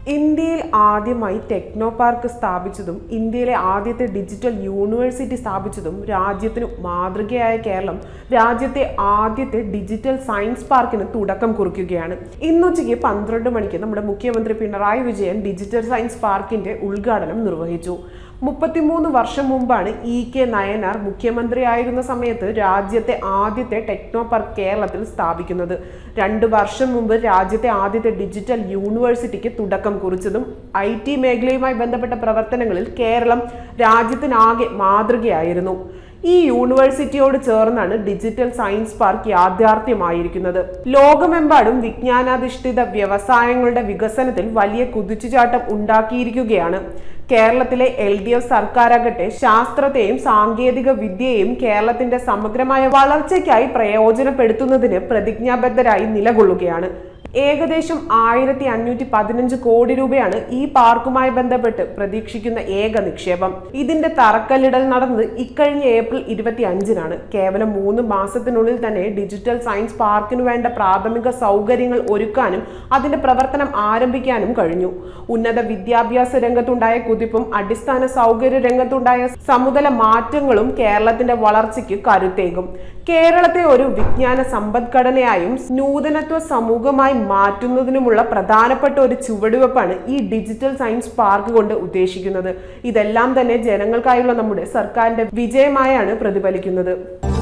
ഇന്ത്യയിൽ ആദ്യമായി techno park സ്ഥാപിച്ചതും ഇന്ത്യയിലെ ആദ്യത്തെ ഡിജിറ്റൽ യൂണിവേഴ്സിറ്റി സ്ഥാപിച്ചതും രാജ്യത്തിനു മാതൃകയായ കേരളം രാജ്യത്തെ ആദ്യത്തെ ഡിജിറ്റൽ സയൻസ് പാർക്കിന് തുടക്കം കുറിക്കുകയാണ് ഇന്നുച്ചയ്ക്ക് പന്ത്രണ്ട് മണിക്ക് നമ്മുടെ മുഖ്യമന്ത്രി പിണറായി വിജയൻ ഡിജിറ്റൽ സയൻസ് പാർക്കിന്റെ ഉദ്ഘാടനം നിർവഹിച്ചു മുപ്പത്തിമൂന്ന് വർഷം മുമ്പാണ് ഇ കെ നയനാർ മുഖ്യമന്ത്രിയായിരുന്ന സമയത്ത് രാജ്യത്തെ ആദ്യത്തെ ടെക്നോ പാർക്ക് കേരളത്തിൽ സ്ഥാപിക്കുന്നത് രണ്ട് വർഷം മുമ്പ് രാജ്യത്തെ ആദ്യത്തെ ഡിജിറ്റൽ യൂണിവേഴ്സിറ്റിക്ക് തുടക്കം കുറിച്ചതും ഐ ടി മേഖലയുമായി ബന്ധപ്പെട്ട പ്രവർത്തനങ്ങളിൽ കേരളം രാജ്യത്തിനാകെ മാതൃകയായിരുന്നു ഈ യൂണിവേഴ്സിറ്റിയോട് ചേർന്നാണ് ഡിജിറ്റൽ സയൻസ് പാർക്ക് യാഥാർത്ഥ്യമായിരിക്കുന്നത് ലോകമെമ്പാടും വിജ്ഞാനാധിഷ്ഠിത വ്യവസായങ്ങളുടെ വികസനത്തിൽ വലിയ കുതിച്ചുചാട്ടം ഉണ്ടാക്കിയിരിക്കുകയാണ് കേരളത്തിലെ എൽ ഡി എഫ് സർക്കാരാകട്ടെ ശാസ്ത്രത്തെയും സാങ്കേതിക വിദ്യയെയും കേരളത്തിന്റെ സമഗ്രമായ വളർച്ചയ്ക്കായി പ്രയോജനപ്പെടുത്തുന്നതിന് പ്രതിജ്ഞാബദ്ധരായി നിലകൊള്ളുകയാണ് ഏകദേശം ആയിരത്തി അഞ്ഞൂറ്റി പതിനഞ്ച് കോടി രൂപയാണ് ഈ പാർക്കുമായി ബന്ധപ്പെട്ട് പ്രതീക്ഷിക്കുന്ന ഏക നിക്ഷേപം ഇതിന്റെ തറക്കല്ലിടൽ നടന്നത് ഇക്കഴിഞ്ഞ ഏപ്രിൽ ഇരുപത്തി അഞ്ചിനാണ് കേവലം മൂന്ന് മാസത്തിനുള്ളിൽ തന്നെ ഡിജിറ്റൽ സയൻസ് പാർക്കിനു വേണ്ട പ്രാഥമിക സൗകര്യങ്ങൾ ഒരുക്കാനും അതിന്റെ പ്രവർത്തനം ആരംഭിക്കാനും കഴിഞ്ഞു ഉന്നത വിദ്യാഭ്യാസ രംഗത്തുണ്ടായ കുതിപ്പും അടിസ്ഥാന സൗകര്യ രംഗത്തുണ്ടായ സമുദല മാറ്റങ്ങളും കേരളത്തിന്റെ വളർച്ചയ്ക്ക് കരുത്തേകും കേരളത്തെ ഒരു വിജ്ഞാന സമ്പദ്ഘടനയായും നൂതനത്വ സമൂഹമായി മാറ്റുന്നതിനുമുള്ള പ്രധാനപ്പെട്ട ഒരു ചുവടുവെപ്പാണ് ഈ ഡിജിറ്റൽ സയൻസ് പാർക്ക് കൊണ്ട് ഉദ്ദേശിക്കുന്നത് ഇതെല്ലാം തന്നെ ജനങ്ങൾക്കായുള്ള നമ്മുടെ സർക്കാരിന്റെ വിജയമായാണ് പ്രതിഫലിക്കുന്നത്